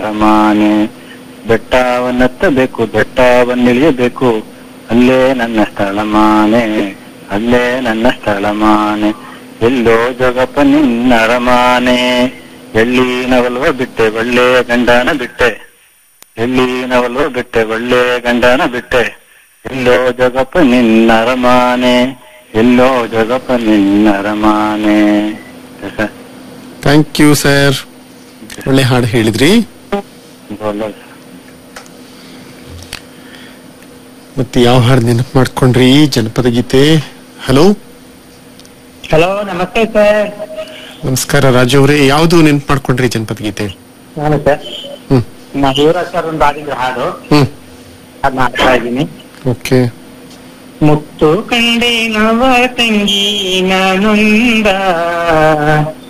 ಅರಮಾನೆ ಬೆಟ್ಟವನ್ನತ್ತಬೇಕು ಬೆಟ್ಟವನ್ನಿಳಿಯಬೇಕು ಅಲ್ಲೇ ನನ್ನ ಸ್ಥಳಮಾನೆ ಅಲ್ಲೇ ನನ್ನ ಸ್ಥಳಮಾನೆ ಎಲ್ಲೋ ಜಗಪ್ಪ ನಿನ್ನ ಅರಮಾನೆ ಎಳ್ಳಿನವಲ್ವ ಬಿಟ್ಟೆ ಒಳ್ಳೆ ಗಂಡನ ಬಿಟ್ಟೆ ಎಳ್ಳಿನವಲ್ವ ಬಿಟ್ಟೆ ಒಳ್ಳೆ ಗಂಡನ ಬಿಟ್ಟೆ ಎಲ್ಲೋ ಜಗಪ್ಪ ನಿನ್ನ ಅರಮಾನೆ ಎಲ್ಲೋ ಜಗಪ್ಪ ನಿನ್ನ ಅರಮಾನೆ ಸರ್ ಥ್ಯಾಂಕ್ ಯು ಸರ್ ಒಳ್ಳೆ ಹಾಡು ಹೇಳಿದ್ರಿ ಒಳ್ಳೆ- ಮತ್ತೆ ಯಾವ ಹಾಡು ನೆನಪು ಮಾಡ್ಕೊಂಡ್ರಿ ಜನಪದ ಗೀತೆ ಹಲೋ ಹಲೋ ನಮಸ್ತೆ ಸರ್ ನಮಸ್ಕಾರ ರಾಜು ಅವರೇ ಯಾವ್ದು ನೆನಪು ಮಾಡ್ಕೊಂಡ್ರಿ ಜನಪದ ಗೀತೆ ನಾನು ಸರ್ ಹ್ಮ್ ನಮ್ಮ ಯುವರಾಜ್ ಸರ್ ಒಂದು ಹಾಡಿದ್ರು ಹಾಡು ಹ್ಮ್ ಅದ್ ಮಾಡ್ತಾ ಇದ್ದೀನಿ ಓಕೆ ಮುತ್ತು ಕಂಡೆ ನವ ತಂಗಿ ನಾನೊಂದ